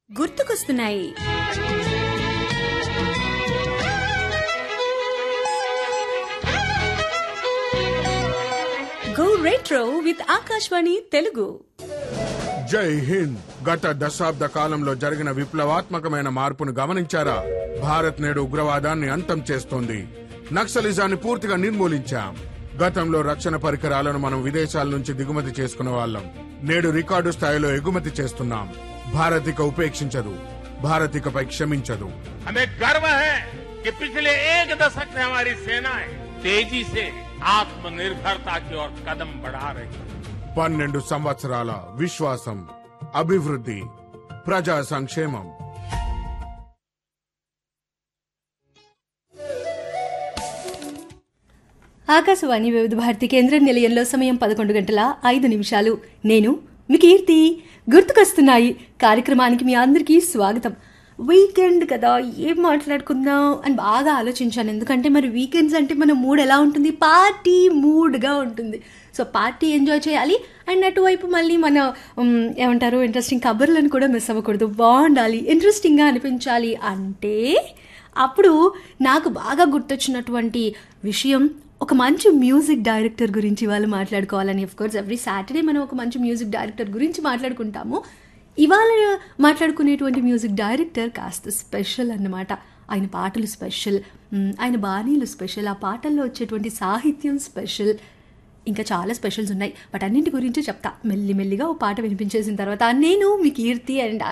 గుర్తుకొస్తున్నాయి go retro with Akashvani Telugu జై హింద్ గత దశాబ్ద కాలంలో జరిగిన విప్లవాత్మకమైన మార్పును గమనించారా భారత్ నేడు ఉగ్రవాదాన్ని అంతం చేస్తోంది నక్సలిజాన్ని పూర్తిగా నిర్మూలించాం గతంలో రక్షణ పరికరాలను మనం విదేశాల నుంచి దిగుమతి చేసుకునే వాళ్ళం నేడు రికార్డు స్థాయిలో ఎగుమతి చేస్తున్నాం భారత్ ఇక ఉపేక్షించదు భారత్ ఇకపై క్షమించదు हमें गर्व है कि पिछले एक दशक से हमारी सेनाएं तेजी से आत्मनिर्भरता की ओर कदम बढ़ा रही है పన్నెండు సంవత్సరాల విశ్వాసం అభివృద్ధి ప్రజా సంక్షేమం ఆకాశవాణి వివిధ భారతి కేంద్ర నిలయంలో సమయం పదకొండు గంటల ఐదు నిమిషాలు నేను మీ కీర్తి గుర్తుకొస్తున్నాయి కార్యక్రమానికి మీ అందరికీ స్వాగతం వీకెండ్ కదా ఏం మాట్లాడుకుందాం అని బాగా ఆలోచించాను ఎందుకంటే మరి వీకెండ్స్ అంటే మన మూడ్ ఎలా ఉంటుంది పార్టీ మూడ్గా ఉంటుంది సో పార్టీ ఎంజాయ్ చేయాలి అండ్ అటువైపు మళ్ళీ మన ఉమ్, ఏమంటారు ఇంట్రెస్టింగ్ కబుర్లను కూడా మిస్ అవ్వకూడదు బాగుండాలి ఇంట్రెస్టింగ్గా అనిపించాలి అంటే అప్పుడు నాకు బాగా గుర్తొచ్చినటువంటి విషయం ఒక మంచి మ్యూజిక్ డైరెక్టర్ గురించి వాళ్ళు మాట్లాడుకోవాలని ఆఫ్ కోర్స్ ఎవ్రీ సాటర్డే మనం ఒక మంచి మ్యూజిక్ డైరెక్టర్ గురించి మాట్లాడుకుంటాము ఇవాళ మాట్లాడుకునేటువంటి మ్యూజిక్ డైరెక్టర్ కాస్త స్పెషల్ అన్నమాట ఆయన పాటలు స్పెషల్ మ్, ఆయన బాణీలు స్పెషల్ ఆ పాటల్లో వచ్చేటువంటి సాహిత్యం స్పెషల్ ఇంకా చాలా స్పెషల్స్ ఉన్నాయి బట్ అన్నింటి గురించి చెప్తా మెల్లిమెల్లిగా ఓ పాట వినిపించేసిన తర్వాత నేను మీ కీర్తి అండ్